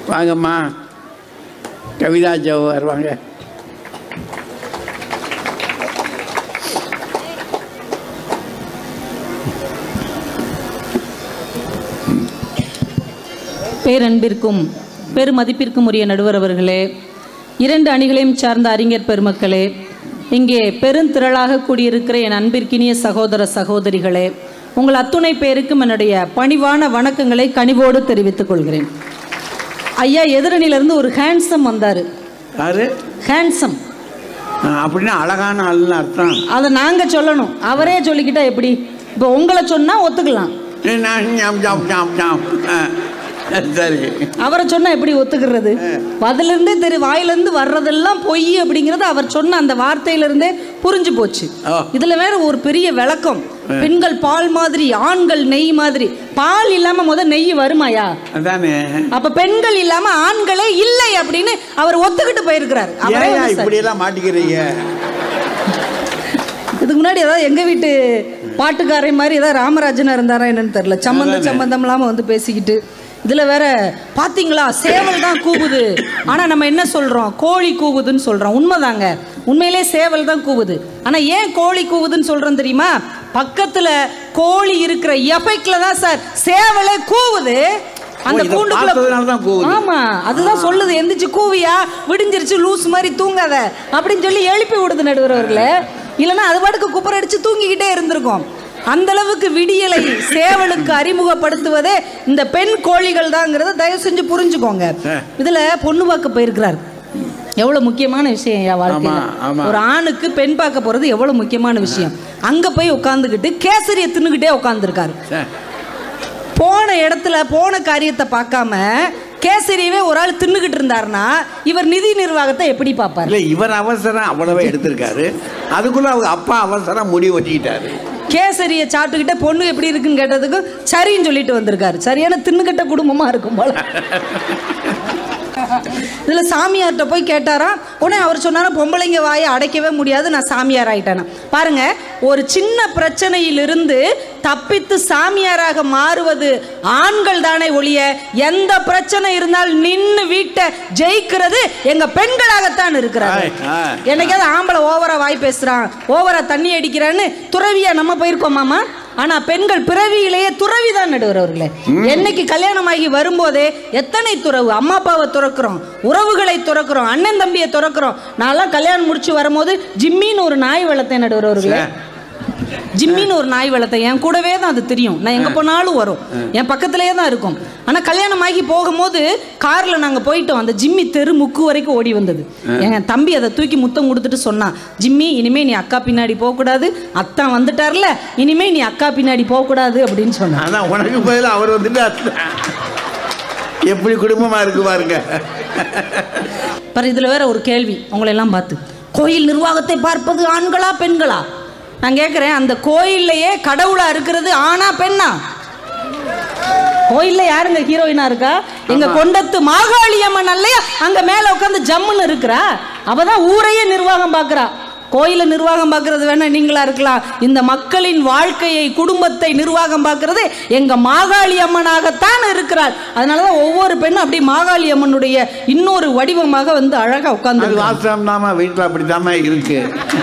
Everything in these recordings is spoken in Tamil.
வாங்கம்மா கவிதா ஜோ வருவாங்க பேரன்பிற்கும் பெருமதிப்பிற்கும் உரிய நடுவர் அவர்களே இரண்டு அணிகளையும் சார்ந்த அறிஞர் பெருமக்களே இங்கே பெருந்திரளாக கூடியிருக்கிற என் அன்பிற்கினிய சகோதர சகோதரிகளே உங்கள் அத்துணை பேருக்கும் என்னுடைய பணிவான வணக்கங்களை கனிவோடு தெரிவித்துக் கொள்கிறேன் ஐயா எதிரணியிலிருந்து ஒரு ஹேண்ட்ஸம் வந்தார் யாரு ஹேண்ட்ஸம் ஆ, அப்படின்னா அழகான ஆள்னு அர்த்தம் அதை நாங்கள் சொல்லணும் அவரே சொல்லிக்கிட்டா எப்படி இப்போ உங்களை சொன்னால் ஒத்துக்கலாம் ஏ, நான் ஞாம், ஞாம், ஞாம், ஞாம். ஆ, சரி அவரை சொன்னா எப்படி ஒத்துக்கிறது அதிலிருந்தே தெரி வாயிலிருந்து வர்றதெல்லாம் பொய் அப்படிங்கறது அவர் சொன்ன அந்த வார்த்தையிலிருந்தே புரிஞ்சு போச்சு ஓ. இதுல வேற ஒரு பெரிய விளக்கம் பெண்கள் பால் மாதிரி ஆண்கள் நெய் மாதிரி பால் இல்லாம முத நெய் வருமாயா அதானே அப்ப பெண்கள் இல்லாம ஆண்களே இல்லை அப்படின்னு அவர் ஒத்துக்கிட்டு போயிருக்கிறார் அவரே ஏன் வந்து சார். இப்படியெல்லாம் மாட்டிக்கிறீங்க இதுக்கு முன்னாடி ஏதாவது எங்க வீட்டு பாட்டுக்காரை மாதிரி ஏதாவது ராமராஜனா இருந்தாரா என்னன்னு தெரியல சம்பந்தம் சம்பந்தம் இல்லாம வந்து பேசிக்கிட்டு இதுல வேற பாத்தீங்களா சேவல் தான் கூவுது ஆனா நம்ம என்ன சொல்றோம் கோழி கூவுதுன்னு சொல்றோம் உண்மைதாங்க உண்மையிலே சேவல் தான் கூவுது ஆனா ஏன் கோழி கூவுதுன்னு சொல்றோம் தெரியுமா பக்கத்துல கோழி இருக்கிற எஃபெக்ட்ல தான் சார் சேவலே கூவுது அந்த ஓ, இதை கூண்டுக்குள்ள பார்த்ததுனால தான் கூவுது. ஆமா அதுதான் சொல்லுது எந்திரிச்சு கூவியா விடிஞ்சிருச்சு லூஸ் மாதிரி தூங்காத அப்படின்னு சொல்லி எழுப்பி விடுது நடுவரவர்களே இல்லைன்னா அது பாட்டுக்கு குப்பரடிச்சு தூங்கிக்கிட்டே இருந்திருக்கும் அந்த அளவுக்கு விடியலை சேவலுக்கு அறிமுகப்படுத்துவதே இந்த பெண் கோழிகள் தாங்கிறத தயவு செஞ்சு புரிஞ்சுக்கோங்க இதுல பொண்ணு பார்க்க போயிருக்கிறார் எவ்வளவு முக்கியமான விஷயம் என் வாழ்க்கையில ஆமா, ஆமா. ஒரு ஆணுக்கு பெண் பார்க்க போறது எவ்வளவு முக்கியமான விஷயம் அங்க போய் உட்காந்துக்கிட்டு கேசரியை தின்னுக்கிட்டே உட்காந்துருக்காரு சரி. போன இடத்துல போன காரியத்தை பார்க்காம கேசரியவே ஒரு ஆள் தின்னுக்கிட்டு இருந்தாருன்னா இவர் நிதி நிர்வாகத்தை எப்படி பார்ப்பார் இல்ல இவர் அவசரம் அவ்வளவே எடுத்திருக்காரு அதுக்குள்ள அவங்க அப்பா அவசரம் முடிவு வச்சுக்கிட்டாரு கேசரியை சாப்பிட்டுக்கிட்டே பொண்ணு எப்படி இருக்குன்னு கேட்டதுக்கு சரின்னு சொல்லிட்டு வந்திருக்காரு சரியான தின்னுக்கிட்ட குடும்பமா இருக்கும் போல இதுல சாமியார்கிட்ட போய் கேட்டாராம் உடனே அவர் சொன்னாரா பொம்பளைங்க வாயை அடைக்கவே முடியாது நான் சாமியார் ஆயிட்டேனா பாருங்க ஒரு சின்ன பிரச்சனையிலிருந்து தப்பித்து சாமியாராக மாறுவது ஆண்கள் தானே ஒழிய எந்த பிரச்சனை இருந்தாலும் நின்னு வீட்டை ஜெயிக்கிறது எங்க பெண்களாகத்தான் இருக்கிறாங்க ஆய், ஆய். என்னைக்காவது ஆம்பளை ஓவரா வாய் பேசுறான் ஓவரா தண்ணி அடிக்கிறான்னு துறவியா நம்ம போயிருக்கோமாமா ஆனா பெண்கள் பிறவியிலேயே துறவி தான் நடுவரவர்களே என்னைக்கு கல்யாணமாகி வரும்போதே எத்தனை துறவு அம்மா அப்பாவை துறக்கிறோம் உறவுகளை துறக்கிறோம் அண்ணன் தம்பியை துறக்கிறோம் நான்லாம் கல்யாணம் முடிச்சு வரும்போது ஜிம்மின்னு ஒரு நாய் வளர்த்தேன் நடுவரவர்களே ஜிம்மின்னு ஒரு நாய் வளர்த்தேன் என் கூடவே தான் அது தெரியும் நான் எங்க போனாலும் வரும் என் பக்கத்திலேயே தான் இருக்கும் ஆனா கல்யாணம் ஆகி போகும்போது கார்ல நாங்க போயிட்டோம் அந்த ஜிம்மி தெரு முக்கு வரைக்கும் ஓடி வந்தது என் தம்பி அதை தூக்கி முத்தம் கொடுத்துட்டு சொன்னான் ஜிம்மி இனிமே நீ அக்கா பின்னாடி போக கூடாது அத்தான் வந்துட்டார்ல இனிமே நீ அக்கா பின்னாடி போக கூடாது அப்படின்னு சொன்னான் ஆனா உனக்கு பதிலா அவர் வந்துட்டு எப்படி குடும்பமா இருக்கு பாருங்க பாரு இதுல வேற ஒரு கேள்வி உங்களை எல்லாம் பார்த்து கோயில் நிர்வாகத்தை பார்ப்பது ஆண்களா பெண்களா நான் கேட்குறேன் அந்த கோயில்லையே கடவுளா இருக்கிறது ஆணா பெண்ணா கோயில்ல யாருங்க ஹீரோயினா இருக்கா எங்க கொண்டத்து மாகாளி அம்மன் அல்லையா அங்க மேல உட்காந்து ஜம்முன்னு இருக்கிறா அவ தான் ஊரையே நிர்வாகம் பார்க்கறா கோயில நிர்வாகம் பார்க்கறது வேணா நீங்களா இருக்கலாம் இந்த மக்களின் வாழ்க்கையை குடும்பத்தை நிர்வாகம் பார்க்கறது எங்க மாகாளி அம்மனாகத்தான் இருக்கிறார் அதனாலதான் ஒவ்வொரு பெண்ணும் அப்படி மாகாளி அம்மனுடைய இன்னொரு வடிவமாக வந்து அழகா அது உட்கார்ந்து வாஸ்தவம் தாமா வீட்டில் அப்படித்தாம்மா இருக்கு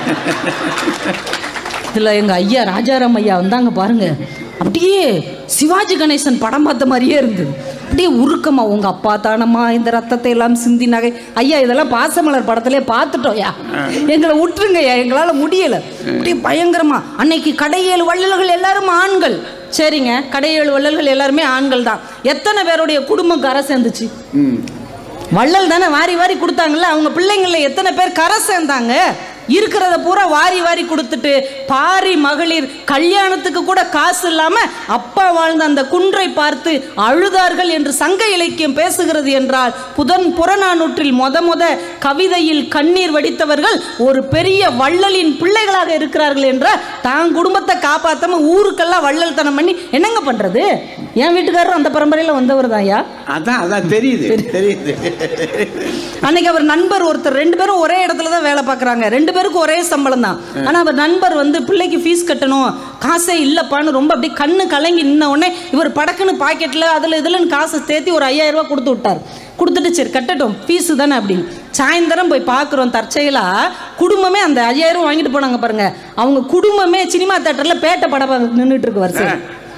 இதுல எங்க ஐயா ராஜாராம் ஐயா வந்தாங்க பாருங்க அப்படியே சிவாஜி கணேசன் படம் பார்த்த மாதிரியே இருந்தது அப்படியே உருக்கமா உங்க அப்பா தானம்மா இந்த ரத்தத்தை எல்லாம் சிந்தி நகை ஐயா இதெல்லாம் பாசமலர் படத்திலே பார்த்துட்டோம்யா எங்களை விட்டுருங்கய்யா எங்களால முடியல அப்படியே பயங்கரமா அன்னைக்கு கடையேழு வள்ளல்கள் எல்லாரும் ஆண்கள் சரிங்க கடையேழு வள்ளல்கள் எல்லாருமே ஆண்கள் தான் எத்தனை பேருடைய குடும்பம் கரை சேர்ந்துச்சு ம் வள்ளல் தானே வாரி வாரி கொடுத்தாங்கல்ல அவங்க பிள்ளைங்கள எத்தனை பேர் கரை சேர்ந்தாங்க இருக்கிறத பூரா வாரி வாரி கொடுத்துட்டு பாரி மகளிர் கல்யாணத்துக்கு கூட காசு இல்லாம அப்பா வாழ்ந்த அந்த குன்றை பார்த்து அழுதார்கள் என்று சங்க இலக்கியம் பேசுகிறது என்றால் புதன் புறநானூற்றில் மொத மொத கவிதையில் கண்ணீர் வடித்தவர்கள் ஒரு பெரிய வள்ளலின் பிள்ளைகளாக இருக்கிறார்கள் என்ற தான் குடும்பத்தை காப்பாத்தாம ஊருக்கெல்லாம் வள்ளல் தனம் பண்ணி என்னங்க பண்றது என் வீட்டுக்காரரும் அந்த பரம்பரையில வந்தவர் தான் அதான் அதான் தெரியுது தெரியுது அன்னைக்கு அவர் நண்பர் ஒருத்தர் ரெண்டு பேரும் ஒரே இடத்துல தான் வேலை பார்க்குறாங்க ரெண்டு ரெண்டு பேருக்கும் ஒரே சம்பளம் தான் ஆனா அவர் நண்பர் வந்து பிள்ளைக்கு ஃபீஸ் கட்டணும் காசே இல்லப்பான்னு ரொம்ப அப்படியே கண்ணு கலங்கி நின்ன உடனே இவர் படக்குன்னு பாக்கெட்ல அதுல இதுலன்னு காசை சேர்த்தி ஒரு ஐயாயிரம் ரூபாய் கொடுத்து விட்டார் கொடுத்துட்டு சரி கட்டட்டும் ஃபீஸு தானே அப்படின்னு சாயந்தரம் போய் பார்க்குறோம் தற்செயலா குடும்பமே அந்த ஐயாயிரம் வாங்கிட்டு போனாங்க பாருங்க அவங்க குடும்பமே சினிமா தேட்டர்ல பேட்டை படம் நின்றுட்டு இருக்கு வரிசை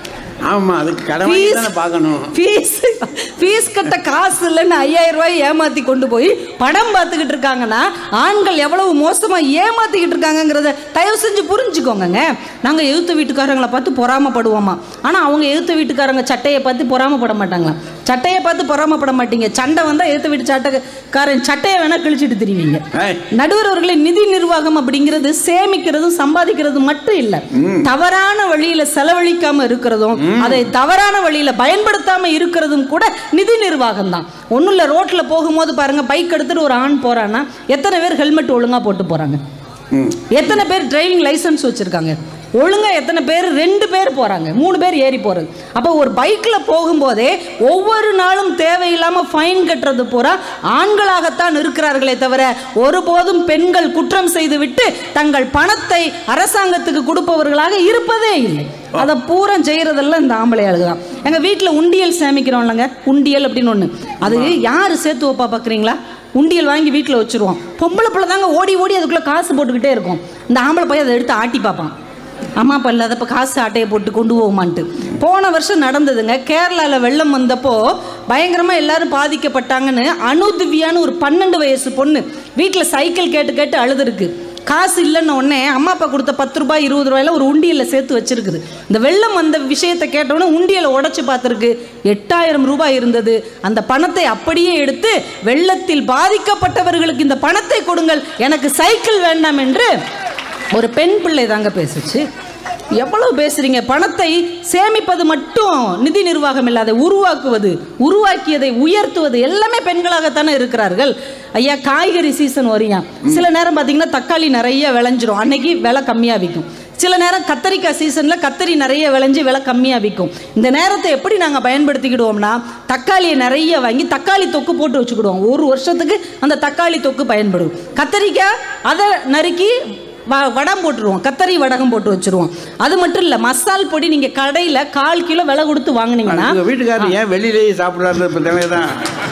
ஆமா அதுக்கு கடன் வாங்கி தானே பார்க்கணும் ஃபீஸ் ஃபீஸ் கட்ட காசு இல்லைன்னு ஐயாயிரம் ரூபாய் ஏமாத்தி கொண்டு போய் படம் பார்த்துக்கிட்டு இருக்காங்கன்னா ஆண்கள் எவ்வளவு மோசமா ஏமாத்திக்கிட்டு இருக்காங்கங்கிறத தயவு செஞ்சு புரிஞ்சுக்கோங்கங்க நாங்க எழுத்து வீட்டுக்காரங்களை பார்த்து பொறாமப்படுவோமா ஆனா அவங்க எழுத்து வீட்டுக்காரங்க சட்டையை பார்த்து பொறாமப்பட மாட்டாங்களாம் சட்டையை பார்த்து பொறாமப்பட மாட்டீங்க சண்டை வந்தா எழுத்து வீட்டு சட்டைக்காரன் சட்டையை வேணா கிழிச்சிட்டு திரிவீங்க ஏய், நடுவர் அவர்களே நிதி நிர்வாகம் அப்படிங்கிறது சேமிக்கிறதும் சம்பாதிக்கிறதும் மட்டும் இல்ல தவறான வழியில செலவழிக்காம இருக்கிறதும் அதை தவறான வழியில பயன்படுத்தாம இருக்கிறதும் கூட நிதி நிர்வாகம் தான் ஒன்றும் இல்லை ரோட்ல போகும்போது பாருங்க பைக் எடுத்துட்டு ஒரு ஆண் போறான்னா எத்தனை பேர் ஹெல்மெட் ஒழுங்கா போட்டு போறாங்க ம். எத்தனை பேர் டிரைவிங் லைசென்ஸ் வச்சிருக்காங்க ஒழுங்கா எத்தனை பேர் ரெண்டு பேர் போறாங்க மூணு பேர் ஏறி போறது அப்போ ஒரு பைக்ல போகும்போதே ஒவ்வொரு நாளும் தேவையில்லாம ஃபைன் கட்டுறது பூரா ஆண்களாகத்தான் இருக்கிறார்களே தவிர ஒருபோதும் பெண்கள் குற்றம் செய்துவிட்டு தங்கள் பணத்தை அரசாங்கத்துக்கு கொடுப்பவர்களாக இருப்பதே இல்லை அதை பூரா செய்யறதெல்லாம் இந்த ஆம்பளை ஆளுங்க தான் எங்க வீட்டில் உண்டியல் சேமிக்கிறோம் இல்லைங்க உண்டியல் அப்படின்னு ஒன்று அது யார் சேர்த்து வைப்பா பார்க்குறீங்களா உண்டியல் வாங்கி வீட்டில் வச்சுருவோம் பொம்பளை பிள்ளை தாங்க ஓடி ஓடி அதுக்குள்ளே காசு போட்டுக்கிட்டே இருக்கும் இந்த ஆம்பளை போய் அதை எடுத்து ஆட்டி பார்ப்பான் அம்மா அப்பா இல்லாதப்ப காசு ஆட்டையை போட்டு கொண்டு போவோமான்ட்டு போன வருஷம் நடந்ததுங்க கேரளாவில் வெள்ளம் வந்தப்போ பயங்கரமாக எல்லாரும் பாதிக்கப்பட்டாங்கன்னு அனுதிவ்யான்னு ஒரு பன்னெண்டு வயசு பொண்ணு வீட்டில் சைக்கிள் கேட்டு கேட்டு அழுதுருக்கு காசு இல்லைன்ன உடனே அம்மா அப்பா கொடுத்த பத்து ரூபாய் இருபது ரூபாயில ஒரு உண்டியலில் சேர்த்து வச்சிருக்குது இந்த வெள்ளம் வந்த விஷயத்தை கேட்டவுடனே உண்டியலை உடைச்சு பார்த்துருக்கு எட்டாயிரம் ரூபாய் இருந்தது அந்த பணத்தை அப்படியே எடுத்து வெள்ளத்தில் பாதிக்கப்பட்டவர்களுக்கு இந்த பணத்தை கொடுங்கள் எனக்கு சைக்கிள் வேண்டாம் என்று ஒரு பெண் பிள்ளை தாங்க பேசுச்சு எவ்வளவு பேசுறீங்க பணத்தை சேமிப்பது மட்டும் நிதி நிர்வாகம் இல்லை அதை உருவாக்குவது உருவாக்கியதை உயர்த்துவது எல்லாமே பெண்களாகத்தானே இருக்கிறார்கள் ஐயா காய்கறி சீசன் வரியா சில நேரம் பார்த்தீங்கன்னா தக்காளி நிறைய விளைஞ்சிரும் அன்னைக்கு விலை கம்மியாக விற்கும் சில நேரம் கத்தரிக்காய் சீசனில் கத்தரி நிறைய விளைஞ்சு விலை கம்மியாக விற்கும் இந்த நேரத்தை எப்படி நாங்கள் பயன்படுத்திக்கிடுவோம்னா தக்காளியை நிறைய வாங்கி தக்காளி தொக்கு போட்டு வச்சுக்கிடுவோம் ஒரு வருஷத்துக்கு அந்த தக்காளி தொக்கு பயன்படும் கத்தரிக்காய் அதை நறுக்கி வ வடம் போட்டுருவோம் கத்தரி வடகம் போட்டு வச்சுருவோம் அது மட்டும் இல்லை மசால் பொடி நீங்கள் கடையில் கால் கிலோ விலை கொடுத்து வாங்குனீங்கன்னா உங்க வீட்டுக்காரர் ஏன் வெளியிலேயே சாப்பிடாத பிரச்சனை தான்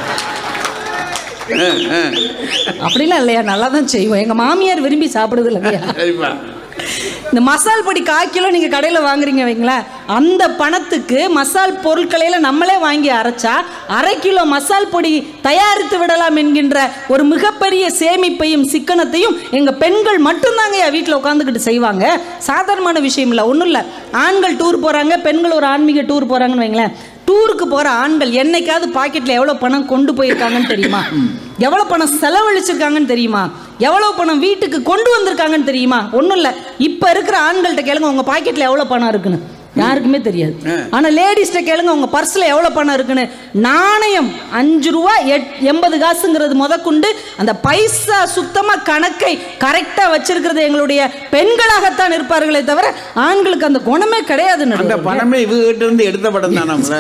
அப்படிலாம் இல்லையா நல்லா தான் செய்வோம் எங்கள் மாமியார் விரும்பி சாப்பிடுது இல்லையா சரிப்பா இந்த மசால் பொடி கால் கிலோ நீங்கள் கடையில் வாங்குறீங்க வைங்களேன் அந்த பணத்துக்கு மசால் பொருட்களையில நம்மளே வாங்கி அரைச்சா அரை கிலோ மசால் பொடி தயாரித்து விடலாம் என்கின்ற ஒரு மிகப்பெரிய சேமிப்பையும் சிக்கனத்தையும் எங்கள் பெண்கள் மட்டும்தாங்க என் வீட்டில் உட்காந்துக்கிட்டு செய்வாங்க சாதாரணமான விஷயம் இல்லை ஒன்றும் இல்லை ஆண்கள் டூர் போகிறாங்க பெண்கள் ஒரு ஆன்மீக டூர் போகிறாங்கன்னு வைங்களேன் டூருக்கு போகிற ஆண்கள் என்னைக்காவது பாக்கெட்டில் எவ்வளோ பணம் கொண்டு போயிருக்காங்கன்னு தெரியுமா எவ்வளோ பணம் செலவழிச்சிருக்காங்கன்னு தெரியுமா எவ்வளோ பணம் வீட்டுக்கு கொண்டு வந்திருக்காங்கன்னு தெரியுமா ஒன்றும் இல்லை இப்போ இருக்கிற ஆண்கள்கிட்ட கேளுங்க உங்கள் பாக்கெட்டில் எவ்வளோ பணம் இருக்குன்னு யாருக்குமே தெரியாது ஆனால் லேடிஸ்கிட்ட கேளுங்க உங்கள் பர்ஸில் எவ்வளோ பணம் இருக்குன்னு நாணயம் அஞ்சு ரூபா எட் எண்பது காசுங்கிறது முதற்கொண்டு அந்த பைசா சுத்தமாக கணக்கை கரெக்டாக வச்சிருக்கிறது எங்களுடைய பெண்களாகத்தான் இருப்பார்களே தவிர ஆண்களுக்கு அந்த குணமே கிடையாது அந்த நடுவர்களே. பணமே இவகிட்ட இருந்து எடுத்த படம் தான் நம்மள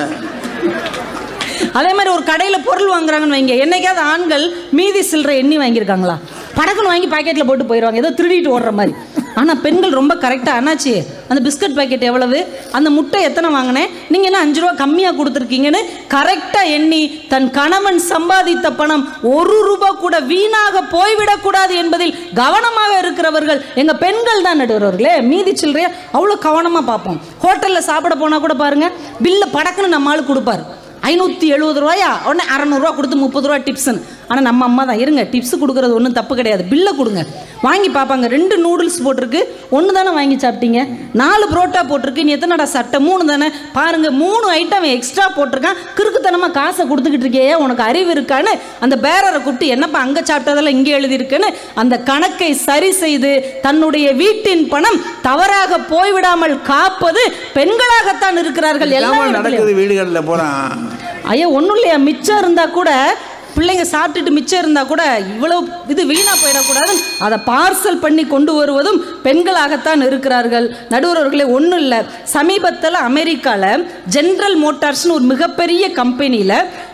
அதே மாதிரி ஒரு கடையில் பொருள் வாங்குறாங்கன்னு வைங்க என்னைக்காவது ஆண்கள் மீதி சில்லறை எண்ணி வாங்கியிருக்காங்களா படக்குன்னு வாங்கி பாக்கெட்டில் போட்டு போயிடுவாங்க ஏதோ திருடிட்டு ஓடுற மாதிரி ஆனால் பெண்கள் ரொம்ப கரெக்டாக அண்ணாச்சி அந்த பிஸ்கட் பாக்கெட் எவ்வளவு அந்த முட்டை எத்தனை வாங்கினேன் நீங்கள் என்ன அஞ்சு ரூபா கம்மியாக கொடுத்துருக்கீங்கன்னு கரெக்டாக எண்ணி தன் கணவன் சம்பாதித்த பணம் ஒரு ரூபா கூட வீணாக போய்விடக்கூடாது என்பதில் கவனமாக இருக்கிறவர்கள் எங்கள் பெண்கள் தான் நடுவர்களே மீதி சில்லறைய அவ்வளோ கவனமாக பார்ப்போம் ஹோட்டலில் சாப்பிட போனால் கூட பாருங்க பில்லை படக்குன்னு நம்ம ஆளு கொடுப்பாரு ஐநூற்றி எழுபது ரூபாயா உடனே அறநூறுவா கொடுத்து முப்பது ரூபா டிப்ஸ்னு ஆனால் நம்ம அம்மா தான் இருங்க டிப்ஸ் கொடுக்குறது ஒன்றும் தப்பு கிடையாது பில்லை கொடுங்க வாங்கி பார்ப்பாங்க ரெண்டு நூடுல்ஸ் போட்டிருக்கு ஒன்று தானே வாங்கி சாப்பிட்டீங்க நாலு புரோட்டா போட்டிருக்கு நீ எத்தனைடா சட்டை மூணு தானே பாருங்க மூணு ஐட்டம் எக்ஸ்ட்ரா போட்டிருக்கான் கிறுக்குத்தனமாக காசை கொடுத்துக்கிட்டு இருக்கியே உனக்கு அறிவு இருக்கான்னு அந்த பேரரை கூப்பிட்டு என்னப்பா அங்கே சாப்பிட்டதெல்லாம் இங்கே எழுதியிருக்குன்னு அந்த கணக்கை சரி செய்து தன்னுடைய வீட்டின் பணம் தவறாக போய்விடாமல் காப்பது பெண்களாகத்தான் இருக்கிறார்கள் எல்லா இல்லாமல் இடத்துலயும். நடக்குது வீடுகளில் போகிறான் ஐயா ஒன்றும் இல்லையா மிச்சம் இருந்தால் கூட பிள்ளைங்க சாப்பிட்டுட்டு மிச்சம் இருந்தால் கூட இவ்வளோ இது வீணாக போயிடக்கூடாது அதை பார்சல் பண்ணி கொண்டு வருவதும் பெண்களாகத்தான் இருக்கிறார்கள் நடுவர்களே ஒன்றும் இல்லை சமீபத்தில் அமெரிக்காவில் ஜென்ரல் மோட்டார்ஸ்னு ஒரு மிகப்பெரிய கம்பெனியில்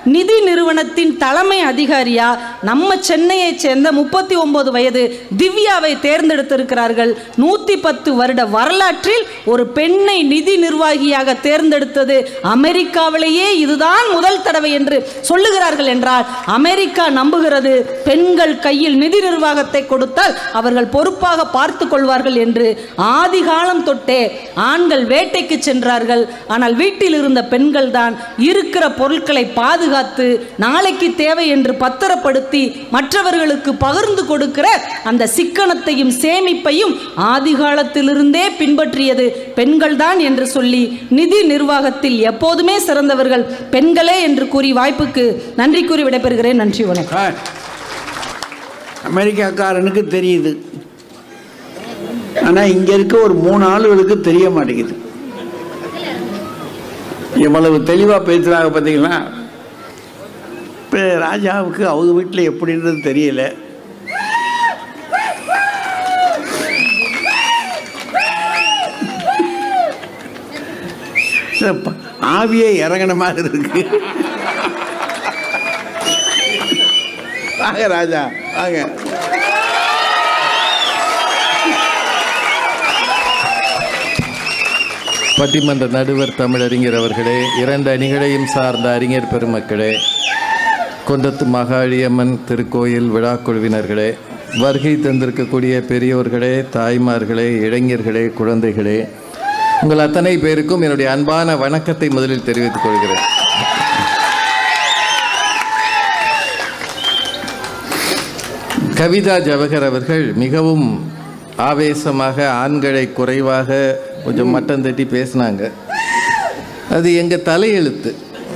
நிதி நிறுவனத்தின் தலைமை அதிகாரியா நம்ம சென்னையை சேர்ந்த முப்பத்தி ஒன்பது வயது திவ்யாவை தேர்ந்தெடுத்திருக்கிறார்கள் நூத்தி பத்து வருட வரலாற்றில் ஒரு பெண்ணை நிதி நிர்வாகியாக தேர்ந்தெடுத்தது அமெரிக்காவிலேயே இதுதான் முதல் தடவை என்று சொல்லுகிறார்கள் என்றால் அமெரிக்கா நம்புகிறது பெண்கள் கையில் நிதி நிர்வாகத்தை கொடுத்தால் அவர்கள் பொறுப்பாக பார்த்து கொள்வார்கள் என்று ஆதி காலம் தொட்டே ஆண்கள் வேட்டைக்கு சென்றார்கள் ஆனால் வீட்டில் இருந்த பெண்கள் தான் இருக்கிற பொருட்களை பாதுகாத்து நாளைக்கு தேவை என்று பத்திரப்படுத்தி மற்றவர்களுக்கு பகிர்ந்து கொடுக்கிற அந்த சிக்கனத்தையும் சேமிப்பையும் ஆதி காலத்திலிருந்தே பின்பற்றியது பெண்கள்தான் என்று சொல்லி நிதி நிர்வாகத்தில் எப்போதுமே சிறந்தவர்கள் பெண்களே என்று கூறி வாய்ப்புக்கு நன்றி கூறி விடைபெறுகிறேன் நன்றி வணக்கம் ஆ. அமெரிக்காக்காரனுக்கு தெரியுது ஆனால் இங்கே இருக்க ஒரு மூணு ஆளுகளுக்கு தெரிய மாட்டேங்குது எவ்வளவு தெளிவாக பேசுகிறாங்க பார்த்தீங்களா இப்போ ராஜாவுக்கு அவங்க வீட்டில் எப்படின்றது தெரியல இந்த ப- ஆவியே இறங்கின மாதிரி இருக்கு வாங்க ராஜா வாங்க பட்டிமன்ற நடுவர் தமிழறிஞர் அவர்களே இரண்டு அணிகளையும் சார்ந்த அறிஞர் பெருமக்களே குன்றத்து மகாளியம்மன் திருக்கோயில் விழாக்குழுவினர்களே வருகை தந்திருக்கக்கூடிய பெரியோர்களே தாய்மார்களே இளைஞர்களே குழந்தைகளே உங்கள் அத்தனை பேருக்கும் என்னுடைய அன்பான வணக்கத்தை முதலில் தெரிவித்துக் கொள்கிறேன் கவிதா ஜவஹர் அவர்கள் மிகவும் ஆவேசமாக ஆண்களை குறைவாக கொஞ்சம் மட்டம் தட்டி பேசினாங்க அது எங்கள் தலையெழுத்து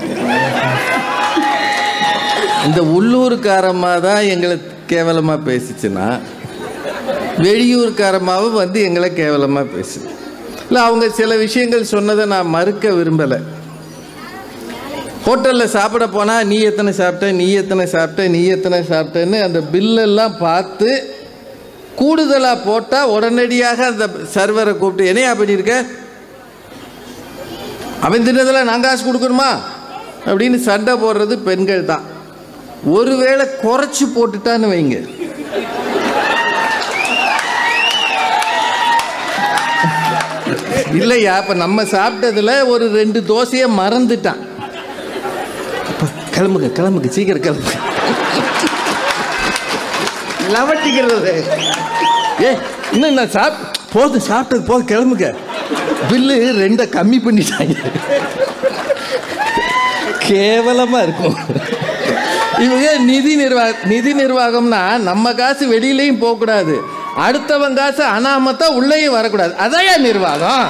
இந்த உள்ளூர்காரமாக தான் எங்களை கேவலமாக பேசிச்சுன்னா வெளியூர்காரமாவும் வந்து எங்களை கேவலமாக பேசு இல்லை அவங்க சில விஷயங்கள் சொன்னதை நான் மறுக்க விரும்பலை ஹோட்டலில் சாப்பிட போனால் நீ எத்தனை சாப்பிட்ட நீ எத்தனை சாப்பிட்ட நீ எத்தனை சாப்பிட்டேன்னு அந்த பில்லெல்லாம் பார்த்து கூடுதலாக போட்டால் உடனடியாக அந்த சர்வரை கூப்பிட்டு என்னையா பண்ணியிருக்க அவன் தின்னதில் நான் காசு கொடுக்கணுமா அப்படின்னு சண்டை போடுறது பெண்கள் தான் ஒருவேளை குறைச்சி போட்டுட்டான்னு வைங்க இல்லையா இப்போ நம்ம சாப்பிட்டதுல ஒரு ரெண்டு தோசையை மறந்துட்டான் அப்ப கிளம்புங்க கிளம்புங்க சீக்கிரம் கிளம்புங்க லவட்டிக்கிறது ஏ இன்னும் நான் சாப் போதும் சாப்பிட்டது போதும் கிளம்புங்க பில்லு ரெண்டை கம்மி பண்ணிட்டாங்க கேவலமா இருக்கும் இவங்க நிதி நிர்வாக நிதி நிர்வாகம்னா நம்ம காசு வெளியிலையும் போகக்கூடாது அடுத்தவன் காசு அனாமத்தா உள்ளேயும் வரக்கூடாது அதையா நிர்வாகம்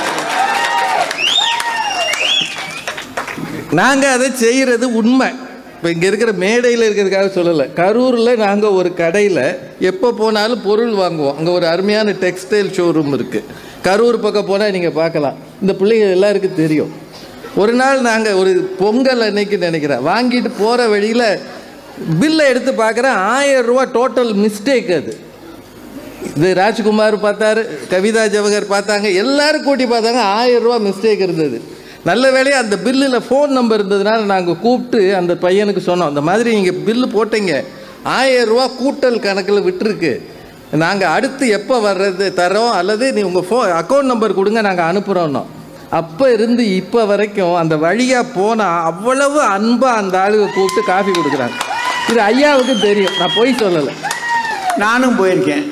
நாங்கள் அதை செய்கிறது உண்மை இப்போ இங்கே இருக்கிற மேடையில் இருக்கிறதுக்காக சொல்லலை கரூரில் நாங்கள் ஒரு கடையில் எப்போ போனாலும் பொருள் வாங்குவோம் அங்கே ஒரு அருமையான டெக்ஸ்டைல் ஷோரூம் இருக்குது கரூர் பக்கம் போனால் நீங்கள் பார்க்கலாம் இந்த பிள்ளைங்க எல்லாருக்கும் தெரியும் ஒரு நாள் நாங்கள் ஒரு பொங்கல் அன்னைக்கு நினைக்கிறேன் வாங்கிட்டு போகிற வழியில் பில்லை எடுத்து பார்க்குறேன் ஆயிரம் ரூபா டோட்டல் மிஸ்டேக் அது இது ராஜ்குமார் பார்த்தாரு கவிதா ஜவஹர் பார்த்தாங்க எல்லாரும் கூட்டி பார்த்தாங்க ஆயிரம் ரூபா மிஸ்டேக் இருந்தது நல்ல வேளையா அந்த பில்லில் ஃபோன் நம்பர் இருந்ததுனால நாங்கள் கூப்பிட்டு அந்த பையனுக்கு சொன்னோம் அந்த மாதிரி நீங்கள் பில்லு போட்டீங்க ஆயிரம் ரூபா கூட்டல் கணக்கில் விட்டுருக்கு நாங்கள் அடுத்து எப்போ வர்றது தரோம் அல்லது நீ உங்கள் ஃபோ அக்கௌண்ட் நம்பர் கொடுங்க நாங்கள் அனுப்புகிறோன்னோம் அப்போ இருந்து இப்போ வரைக்கும் அந்த வழியாக போனால் அவ்வளவு அன்பாக அந்த ஆளுக கூப்பிட்டு காஃபி கொடுக்குறாங்க இது ஐயாவுக்கு தெரியும் நான் பொய் சொல்லலை நானும் போயிருக்கேன்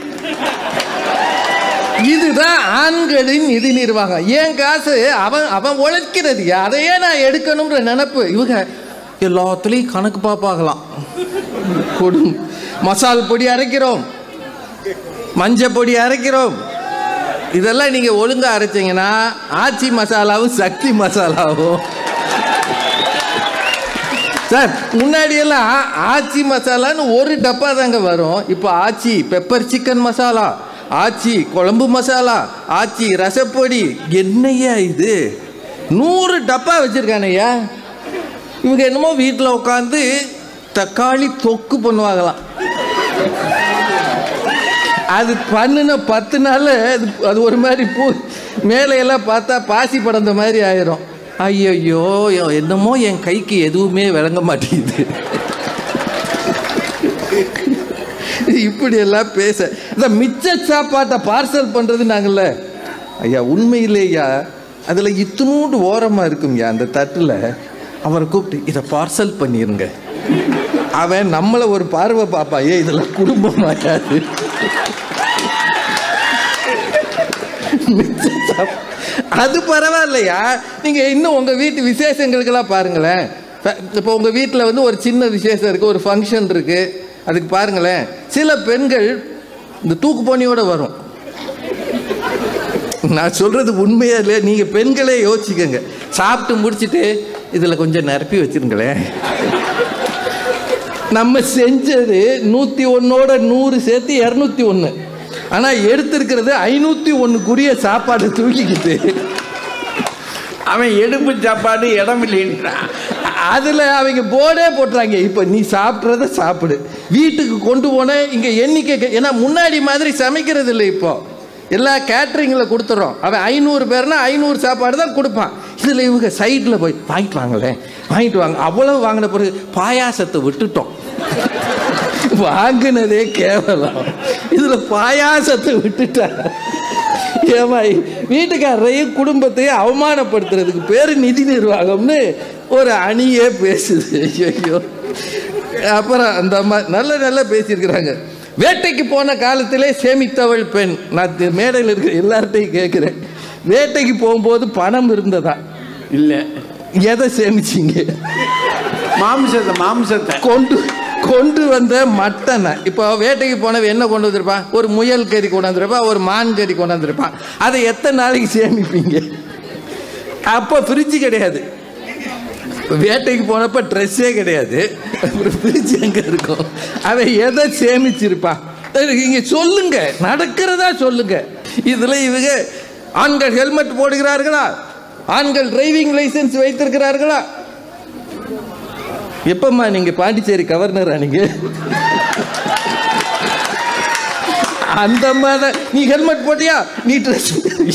இதுதான் ஆண்களின் நிதி நிர்வாகம் என் காசு அவன் அவன் உழைக்கிறது அதையே நான் எடுக்கணுன்ற நினப்பு இவங்க எல்லாத்துலேயும் கணக்கு பார்ப்பாங்களாம் கொடும் மசால் பொடி அரைக்கிறோம் மஞ்சள் பொடி அரைக்கிறோம் இதெல்லாம் நீங்கள் ஒழுங்காக அரைச்சிங்கன்னா ஆச்சி மசாலாவும் சக்தி மசாலாவும் சார் முன்னாடியெல்லாம் ஆச்சி மசாலான்னு ஒரு டப்பா தாங்க வரும் இப்போ ஆச்சி பெப்பர் சிக்கன் மசாலா ஆச்சி குழம்பு மசாலா ஆச்சி ரசப்பொடி என்னையா இது நூறு டப்பா வச்சுருக்கானையா இவங்க என்னமோ வீட்டில் உட்காந்து தக்காளி தொக்கு பண்ணுவாங்களாம் அது பண்ணின பத்து நாள் அது அது ஒரு மாதிரி பூ மேலே எல்லாம் பார்த்தா பாசி படந்த மாதிரி ஆயிரும் ஐயையோ என்னமோ என் கைக்கு எதுவுமே விளங்க மாட்டேங்குது இப்படி எல்லாம் பேச இந்த மிச்ச சாப்பாட்டை பார்சல் பண்றது நாங்கள்ல ஐயா உண்மையிலேயா அதில் இத்தினூண்டு ஓரமாக இருக்கும்யா அந்த தட்டில் அவரை கூப்பிட்டு இதை பார்சல் பண்ணிருங்க அவன் நம்மளை ஒரு பார்வை பாப்பா ஏ இதெல்லாம் குடும்பம் ஆகாது மிச்ச சாப்~ அது பரவாயில்லையா நீங்க இன்னும் உங்க வீட்டு விசேஷங்களுக்கெல்லாம் பாருங்களேன் இப்போ உங்க வீட்டில் வந்து ஒரு சின்ன விசேஷம் இருக்கு ஒரு ஃபங்க்ஷன் இருக்கு அதுக்கு பாருங்களேன் சில பெண்கள் இந்த தூக்கு போனியோட வரும் நான் சொல்றது உண்மையா இல்லையா நீங்க பெண்களே யோசிக்கங்க சாப்பிட்டு முடிச்சிட்டு இதுல கொஞ்சம் நிரப்பி வச்சிருங்களேன் நம்ம செஞ்சது நூற்றி ஒன்னோட நூறு சேர்த்து இரநூத்தி ஒன்று ஆனால் எடுத்திருக்கிறது ஐநூற்றி ஒன்றுக்குரிய சாப்பாடு தூக்கிக்கிட்டு அவன் எடுப்பு சாப்பாடு இடம் இல்லைன்றான் அதில் அவங்க போர்டே போட்டுறாங்க இப்போ நீ சாப்பிட்றத சாப்பிடு வீட்டுக்கு கொண்டு போன இங்கே எண்ணிக்கை கே- ஏன்னா முன்னாடி மாதிரி சமைக்கிறது இல்லை இப்போ எல்லா கேட்ரிங்கில் கொடுத்துட்றோம் அவன் ஐநூறு பேர்னா ஐநூறு சாப்பாடு தான் கொடுப்பான் இதில் இவங்க சைடில் போய் வாங்கிட்டு வாங்களேன் வாங்கிட்டு வாங்க அவ்வளவு வாங்கின பிறகு பாயாசத்தை விட்டுட்டோம் வாங்கினதே கேவலம் இதில் பாயாசத்தை விட்டுட்டா ஏமா வீட்டுக்காரரையும் குடும்பத்தையும் அவமானப்படுத்துறதுக்கு பேர் நிதி நிர்வாகம்னு ஒரு அணியே பேசுது ஐயோ அப்புறம் அந்த அம்மா நல்ல நல்லா பேசியிருக்கிறாங்க வேட்டைக்கு போன காலத்திலே சேமித்தவள் பெண் நான் தி- மேடையில் இருக்கிற எல்லார்ட்டையும் கேட்குறேன் வேட்டைக்கு போகும்போது பணம் இருந்ததா இல்லை எதை சேமிச்சீங்க மாம்சத்தை மாம்சத்தை கொண்டு கொண்டு வந்த மட்டனை இப்போ வேட்டைக்கு போனவன் என்ன கொண்டு வந்திருப்பான் ஒரு முயல் கறி கொண்டு வந்திருப்பான் ஒரு மான் கறி கொண்டு வந்திருப்பான் அதை எத்தனை நாளைக்கு சேமிப்பீங்க அப்போ ஃப்ரிட்ஜு கிடையாது வேட்டைக்கு போனப்ப ட்ரெஸ்ஸே கிடையாது ஒரு ஃப்ரிட்ஜ் எங்கே இருக்கும் அவன் எதை சேமிச்சிருப்பான் இங்கே சொல்லுங்க நடக்கிறதா சொல்லுங்க இதில் இவங்க ஆண்கள் ஹெல்மெட் போடுகிறார்களா ஆண்கள் டிரைவிங் லைசென்ஸ் வைத்திருக்கிறார்களா எப்பம்மா நீங்க பாண்டிச்சேரி கவர்னரா நீங்க அந்த மாதிரி நீ ஹெல்மெட் போட்டியா நீ ட்ரெஸ்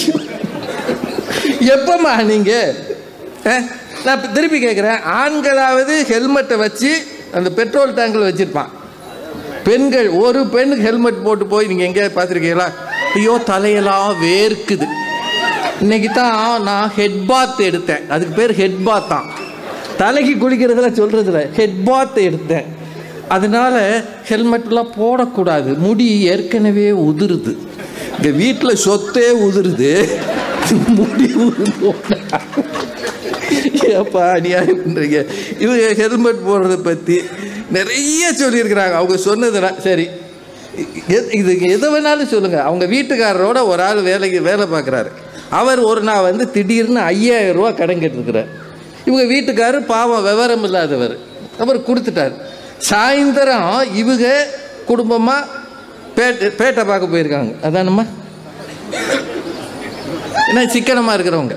எப்பம்மா நீங்க அஹ், நான் இப்ப திருப்பி கேட்குறேன் ஆண்களாவது ஹெல்மெட்டை வச்சு அந்த பெட்ரோல் டேங்கில் வச்சிருப்பான் பெண்கள் ஒரு பெண்ணுக்கு ஹெல்மெட் போட்டு போய் நீங்கள் எங்கேயாவது பார்த்துருக்கீங்களா ஐயோ தலையெல்லாம் வேர்க்குது இன்னைக்கு தான் நான் ஹெட் பாத் எடுத்தேன் அதுக்கு பேர் ஹெட் பாத் தான் தலைக்கு குளிக்கிறதுல சொல்கிறதுல ஹெட் பாத் எடுத்தேன் அதனால ஹெல்மெட்லாம் போடக்கூடாது முடி ஏற்கனவே உதிருது இந்த வீட்டில் சொத்தே உதிருது முடி உதிர்ந்து ஏப்பா அநியாயம் பண்ணுறீங்க இவங்க ஹெல்மெட் போடுறத பற்றி நிறைய சொல்லியிருக்கிறாங்க அவங்க சொன்னதுனா சரி எ- இது எதை வேணாலும் சொல்லுங்கள் அவங்க வீட்டுக்காரரோட ஒரு ஆள் வேலைக்கு வேலை பார்க்குறாரு அவர் ஒரு நாள் வந்து திடீர்னு ஐயாயிரம் ரூபா கடன் கேட்டிருக்கிறார் இவங்க வீட்டுக்காரர் பாவம் விவரம் இல்லாதவர் அவர் கொடுத்துட்டார் சாயந்தரம் இவங்க குடும்பமாக பேட்டை பேட்டை பார்க்க போயிருக்காங்க அதானம்மா ஏன்னா சிக்கனமாக இருக்கிறவங்க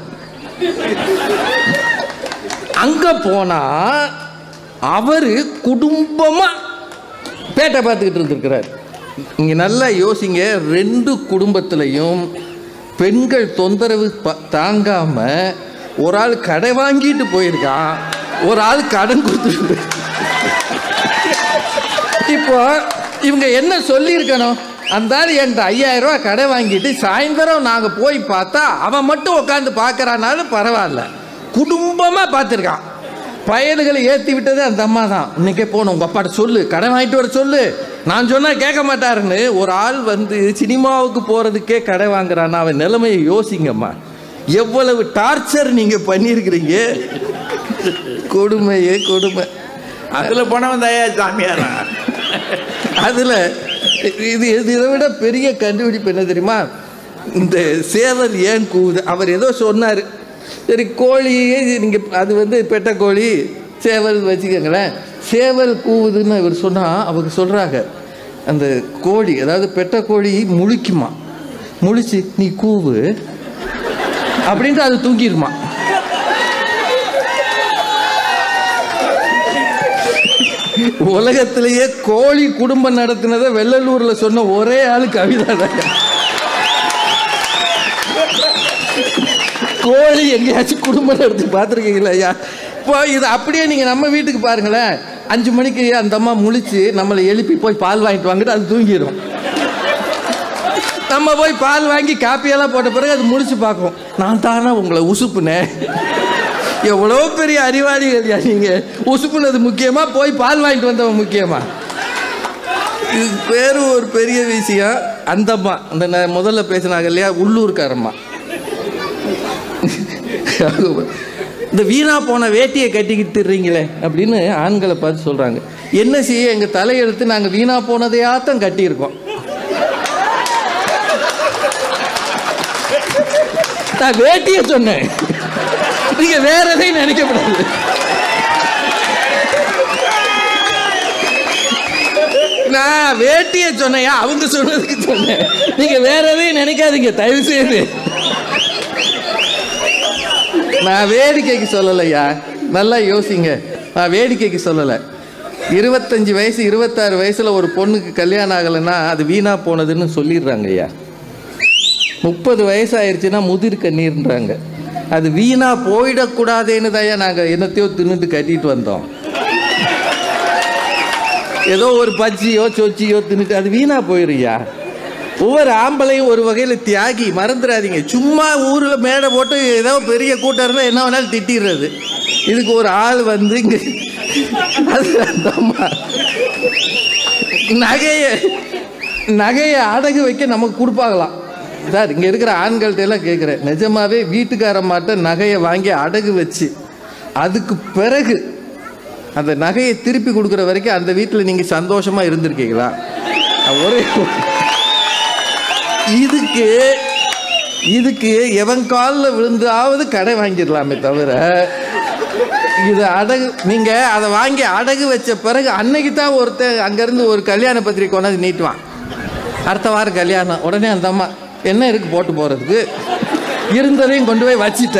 அங்கே போனால் அவர் குடும்பமாக பேட்டை பார்த்துக்கிட்டு இருந்திருக்கிறார் இங்கே நல்லா யோசிங்க ரெண்டு குடும்பத்திலையும் பெண்கள் தொந்தரவு ப- தாங்காம ஒரு ஆள் கடை வாங்கிட்டு போயிருக்கான் ஒரு ஆள் கடன் கொடுத்துட்டு போய்- இப்போ இவங்க என்ன சொல்லியிருக்கணும் அந்த ஆள் என்கிட்ட ஐயாயிரம் ரூபாய் கடை வாங்கிட்டு சாயந்தரம் நாங்கள் போய் பார்த்தா அவன் மட்டும் உட்காந்து பார்க்கறானாலும் பரவாயில்ல குடும்பமாக பார்த்துருக்கான் பயல்களை ஏற்றி விட்டது அந்த அம்மா தான் இன்னைக்கே போகணும் உங்கள் அப்பாட்ட சொல்லு கடை வாங்கிட்டு வர சொல்லு நான் சொன்னால் கேட்க மாட்டாருன்னு ஒரு ஆள் வந்து சினிமாவுக்கு போகிறதுக்கே கடை வாங்குறான்னா அவன் நிலைமையை யோசிங்கம்மா எவ்வளவு டார்ச்சர் நீங்கள் பண்ணியிருக்கிறீங்க கொடுமையே கொடுமை அதில் போனவன் தயா சாமியாரா அதில் இது இது இதை விட பெரிய கண்டுபிடிப்பு என்ன தெரியுமா இந்த சேவல் ஏன் கூவுது அவர் ஏதோ சொன்னார் சரி கோழியே நீங்கள் அது வந்து பெட்ட கோழி சேவல் வச்சுக்கோங்களேன் சேவல் கூவுதுன்னு இவர் சொன்னால் அவங்க சொல்கிறாங்க அந்த கோழி அதாவது பெட்ட கோழி முழிக்குமா முழிச்சு நீ கூவு அப்படின்ட்டு அது தூங்கிடுமா உலகத்திலேயே கோழி குடும்பம் நடத்தினதை வெள்ளலூர்ல சொன்ன ஒரே ஆளு கவிதா தான் கோழி எங்கேயாச்சும் குடும்பம் எடுத்து பார்த்துருக்கீங்களா ஐயா இப்போ இது அப்படியே நீங்கள் நம்ம வீட்டுக்கு பாருங்களேன் அஞ்சு மணிக்கு அந்த அம்மா முழிச்சு நம்மளை எழுப்பி போய் பால் வாங்கிட்டு வாங்கிட்டு அது தூங்கிடும் நம்ம போய் பால் வாங்கி காப்பியெல்லாம் போட்ட பிறகு அது முழிச்சு பார்க்கும் நான் தானே உங்களை உசுப்புனேன் எவ்வளோ பெரிய அறிவாளிகள் யா நீங்கள் உசுப்புனது முக்கியமா போய் பால் வாங்கிட்டு வந்தவன் முக்கியமா இது பேரு ஒரு பெரிய விஷயம் அந்த அம்மா அந்த ந- முதல்ல பேசினாங்க இல்லையா உள்ளூர்காரம்மா இந்த வீணா போன வேட்டியை கட்டிக்கிட்டு இருக்கீங்களே அப்படின்னு ஆண்களை பார்த்து சொல்றாங்க என்ன செய்ய எங்க தலையெழுத்து நாங்க வீணா போனதையாத்தான் கட்டியிருக்கோம் நான் வேட்டியை சொன்னேன் நீங்க வேற எதையும் நினைக்கப்படாது நான் வேட்டியை சொன்னையா அவங்க சொன்னதுக்கு சொன்னேன் நீங்க வேற எதையும் நினைக்காதீங்க தயவு செய்து நான் வேடிக்கைக்கு சொல்லலையா நல்லா யோசிங்க நான் வேடிக்கைக்கு சொல்லலை இருபத்தஞ்சு வயசு இருபத்தாறு வயசுல ஒரு பொண்ணுக்கு கல்யாணம் ஆகலைன்னா அது வீணா போனதுன்னு சொல்லிடுறாங்க ஐயா முப்பது வயசு ஆயிடுச்சுன்னா முதிர் கண்ணீர்ன்றாங்க அது வீணா போயிடக்கூடாதேன்னு தான் நாங்கள் என்னத்தையோ தின்னுட்டு கட்டிட்டு வந்தோம் ஏதோ ஒரு பச்சியோ சொச்சியோ தின்னுட்டு அது வீணா போயிருயா ஒவ்வொரு ஆம்பளையும் ஒரு வகையில் தியாகி மறந்துடாதீங்க சும்மா ஊரில் மேடை போட்டு ஏதோ பெரிய கூட்டம் இருந்தால் என்ன வேணாலும் திட்டிடுறது இதுக்கு ஒரு ஆள் வந்து இங்கே அது அந்த அம்மா நகையை நகையை அடகு வைக்க நமக்கு கொடுப்பாங்களாம் சார் இங்கே இருக்கிற ஆண்கள்ட்ட எல்லாம் கேட்குறேன் நிஜமாவே வீட்டுக்காரம்மாட்ட நகையை வாங்கி அடகு வச்சு அதுக்கு பிறகு அந்த நகையை திருப்பி கொடுக்குற வரைக்கும் அந்த வீட்டில் நீங்கள் சந்தோஷமாக இருந்திருக்கீங்களா ஒரே இதுக்கு இதுக்கு எவன் காலில் விழுந்தாவது கடை வாங்கிடலாமே தவிர இது அடகு நீங்கள் அதை வாங்கி அடகு வச்ச பிறகு அன்னைக்கு தான் ஒருத்தன் அங்கேருந்து ஒரு கல்யாண பத்திரிக்கை கொண்டாந்து நீட்டுவான் அடுத்த வாரம் கல்யாணம் உடனே அந்த அம்மா என்ன இருக்கு போட்டு போகிறதுக்கு இருந்ததையும் கொண்டு போய் வச்சிட்ட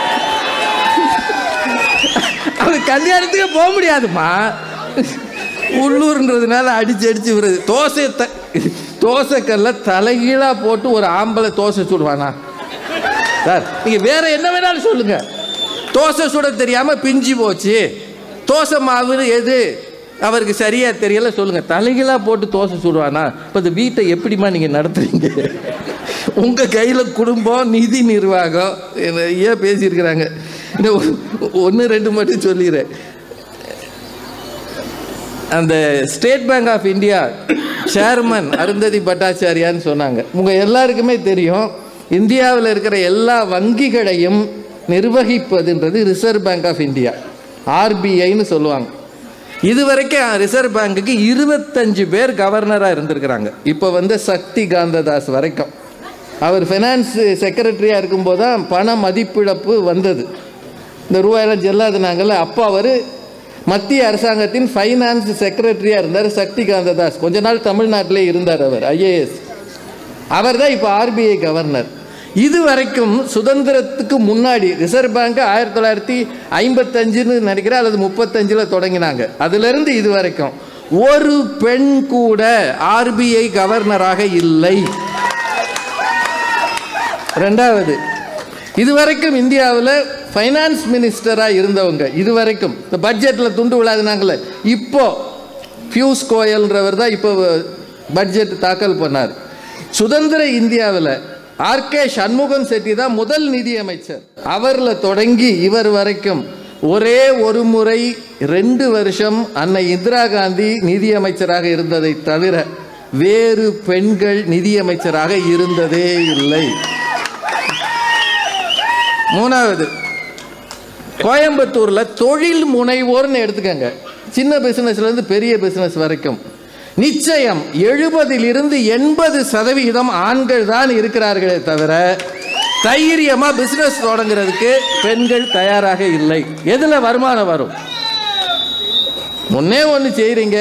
அது கல்யாணத்துக்கு போக முடியாதும்மா உள்ளூர்ன்றதுனால அடிச்சு அடிச்சு வருது தோசை த தோசைக்கல்ல தலைகீழாக போட்டு ஒரு ஆம்பளை தோசை சுடுவானா சார் நீங்கள் வேற என்ன வேணாலும் சொல்லுங்க தோசை சுட தெரியாமல் பிஞ்சு போச்சு தோசை மாவு எது அவருக்கு சரியா தெரியல சொல்லுங்க தலைகீழா போட்டு தோசை சுடுவானா இப்போ இந்த வீட்டை எப்படிம்மா நீங்கள் நடத்துறீங்க உங்கள் கையில் குடும்பம் நிதி நிர்வாகம் நிறைய பேசியிருக்கிறாங்க இன்னும் ஒன்று ரெண்டு மட்டும் சொல்லிடுறேன் அந்த State Bank of India chairman Arundhati பட்டாச்சாரியான்னு சொன்னாங்க உங்கள் எல்லாருக்குமே தெரியும் இந்தியாவில் இருக்கிற எல்லா வங்கிகளையும் நிர்வகிப்பதுன்றது ரிசர்வ் பேங்க் ஆஃப் இந்தியா ஆர்பிஐன்னு சொல்லுவாங்க இதுவரைக்கும் ரிசர்வ் பேங்குக்கு இருபத்தஞ்சு பேர் கவர்னராக இருந்திருக்கிறாங்க இப்போ வந்து சக்தி காந்ததாஸ் வரைக்கும் அவர் ஃபினான்ஸ் செக்ரட்டரியாக இருக்கும்போது தான் பண மதிப்பிழப்பு வந்தது இந்த ரூபாயெல்லாம் ஜெல்லாதுனாங்கல்ல அப்போ அவர் மத்திய அரசாங்கத்தின் ஃபைனான்ஸ் செக்ரட்டரியாக இருந்தார் சக்தி காந்ததாஸ் கொஞ்ச நாள் தமிழ்நாட்டிலே இருந்தார் அவர் ஐஏஎஸ் அவர் தான் இப்போ ஆர்பிஐ கவர்னர் இது வரைக்கும் சுதந்திரத்துக்கு முன்னாடி ரிசர்வ் பேங்க் ஆயிரத்தி தொள்ளாயிரத்தி ஐம்பத்தஞ்சுன்னு நினைக்கிறேன் அல்லது முப்பத்தஞ்சில் தொடங்கினாங்க அதிலிருந்து இது வரைக்கும் ஒரு பெண் கூட ஆர்பிஐ கவர்னராக இல்லை ரெண்டாவது இதுவரைக்கும் இந்தியாவில் ஃபைனான்ஸ் மினிஸ்டராக இருந்தவங்க இதுவரைக்கும் இந்த பட்ஜெட்டில் துண்டு விழாதுனாங்களே இப்போ பியூஷ் கோயல்ன்றவர் தான் இப்போ பட்ஜெட் தாக்கல் பண்ணார் சுதந்திர இந்தியாவில் ஆர்கே சண்முகம் செட்டி தான் முதல் நிதியமைச்சர் அவரில் தொடங்கி இவர் வரைக்கும் ஒரே ஒரு முறை ரெண்டு வருஷம் அன்னை இந்திரா காந்தி நிதியமைச்சராக இருந்ததை தவிர வேறு பெண்கள் நிதியமைச்சராக இருந்ததே இல்லை மூணாவது கோயம்புத்தூர்ல தொழில் முனைவோர்னு எடுத்துக்கங்க சின்ன பிசினஸ்ல இருந்து பெரிய பிசினஸ் வரைக்கும் நிச்சயம் எழுபதில் இருந்து எண்பது சதவிகிதம் ஆண்கள் தான் இருக்கிறார்களே தவிர தைரியமா பிசினஸ் தொடங்குறதுக்கு பெண்கள் தயாராக இல்லை எதுல வருமானம் வரும் ஒன்னே ஒன்று செய்றீங்க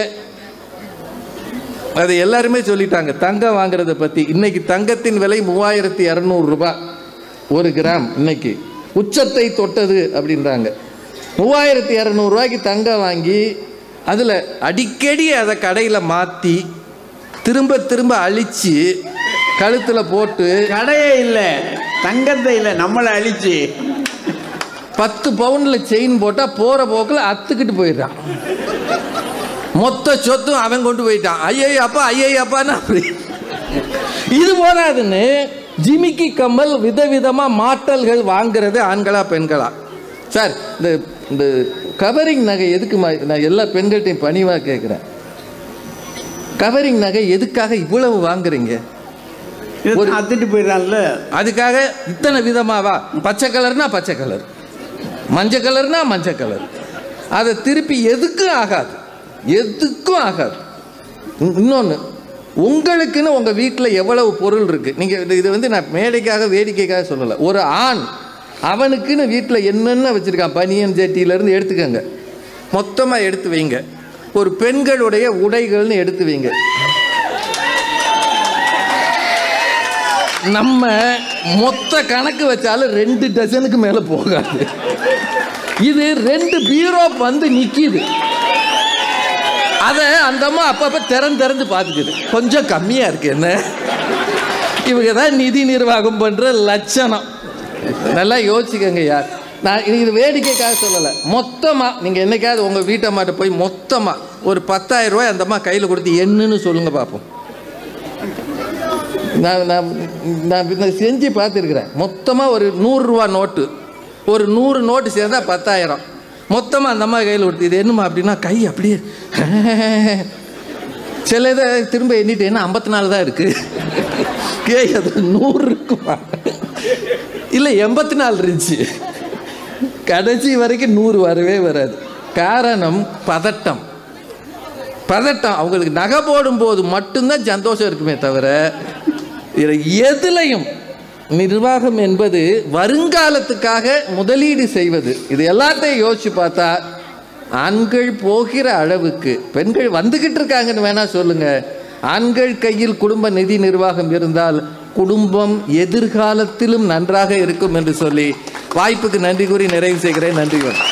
அது எல்லாருமே சொல்லிட்டாங்க தங்கம் வாங்குறத பத்தி இன்னைக்கு தங்கத்தின் விலை மூவாயிரத்தி இரநூறு ரூபாய் ஒரு கிராம் இன்னைக்கு உச்சத்தை தொட்டது அப்படின்றாங்க மூவாயிரத்தி இரநூறுவாய்க்கு தங்கம் வாங்கி அதில் அடிக்கடி அதை கடையில் மாற்றி திரும்ப திரும்ப அழித்து கழுத்தில் போட்டு கடையே இல்லை தங்கத்தை இல்லை நம்மளை அழிச்சு பத்து பவுன்ல செயின் போட்டா போற போக்கில் அத்துக்கிட்டு போயிடுறான் மொத்த சொத்தும் அவன் கொண்டு போயிட்டான் ஐயோ அப்பா ஐயோ அப்பான்னு அப்படி இது போதாதுன்னு ஜிமிக்கி கம்மல் விதவிதமா மாட்டல்கள் வாங்குறது ஆண்களா பெண்களா சார் இந்த இந்த கவரிங் நகை எதுக்கு நான் எல்லா பெண்கள்ட்டையும் பணிவா கேட்குறேன் கவரிங் நகை எதுக்காக இவ்வளவு வாங்குறீங்க இதை அத்துட்டு போயிடறான்ல அதுக்காக இத்தனை விதமாவா பச்சை கலர்னா பச்சை கலர் மஞ்சள் கலர்னா மஞ்சள் கலர் அதை திருப்பி எதுக்கும் ஆகாது எதுக்கும் ஆகாது இன்னொன்று உங்களுக்குன்னு உங்கள் வீட்டில் எவ்வளவு பொருள் இருக்குது நீங்கள் இது வந்து நான் மேடைக்காக வேடிக்கைக்காக சொல்லலை ஒரு ஆண் அவனுக்குன்னு வீட்டில் என்னென்ன வச்சுருக்கான் பனியன் ஜட்டியிலேருந்து எடுத்துக்கங்க மொத்தமாக எடுத்து வைங்க ஒரு பெண்களுடைய உடைகள்னு எடுத்து வைங்க நம்ம மொத்த கணக்கு வச்சாலும் ரெண்டு டசனுக்கு மேலே போகாது இது ரெண்டு பீரோ வந்து நிற்கிது அதை அந்த அம்மா அப்பப்போ திறந்து திறந்து பார்த்துக்குது கொஞ்சம் கம்மியாக இருக்கு என்ன இவங்க தான் நிதி நிர்வாகம் பண்ணுற லட்சணம் நல்லா யோசிக்கங்க யார் நான் இது இது வேடிக்கைக்காக சொல்லலை மொத்தமாக நீங்கள் என்னைக்காவது உங்கள் வீட்டம்மாட்ட போய் மொத்தமாக ஒரு பத்தாயிரம் ரூபாய் அந்த அம்மா கையில் கொடுத்து என்னன்னு சொல்லுங்கள் பார்ப்போம் நான் நான் நான் இதை செஞ்சு பார்த்துருக்குறேன் மொத்தமாக ஒரு நூறுரூவா நோட்டு ஒரு நூறு நோட்டு சேர்ந்தா பத்தாயிரம் மொத்தமாக அந்த அம்மா கையில் கொடுத்து இது என்னம்மா அப்படின்னா கை அப்படியே சில இதை திரும்ப எண்ணிட்டு என்ன ஐம்பத்தி நாலு தான் இருக்குது கே அது நூறு இருக்குமா இல்லை எண்பத்தி நாலு இருந்துச்சு கடைசி வரைக்கும் நூறு வரவே வராது காரணம் பதட்டம் பதட்டம் அவங்களுக்கு நகை போடும்போது மட்டும்தான் சந்தோஷம் இருக்குமே தவிர இதுல எதுலையும் நிர்வாகம் என்பது வருங்காலத்துக்காக முதலீடு செய்வது இது எல்லாத்தையும் யோசிச்சு பார்த்தா ஆண்கள் போகிற அளவுக்கு பெண்கள் வந்துகிட்டு இருக்காங்கன்னு வேணா சொல்லுங்க ஆண்கள் கையில் குடும்ப நிதி நிர்வாகம் இருந்தால் குடும்பம் எதிர்காலத்திலும் நன்றாக இருக்கும் என்று சொல்லி வாய்ப்புக்கு நன்றி கூறி நிறைவு செய்கிறேன் நன்றி வணக்கம்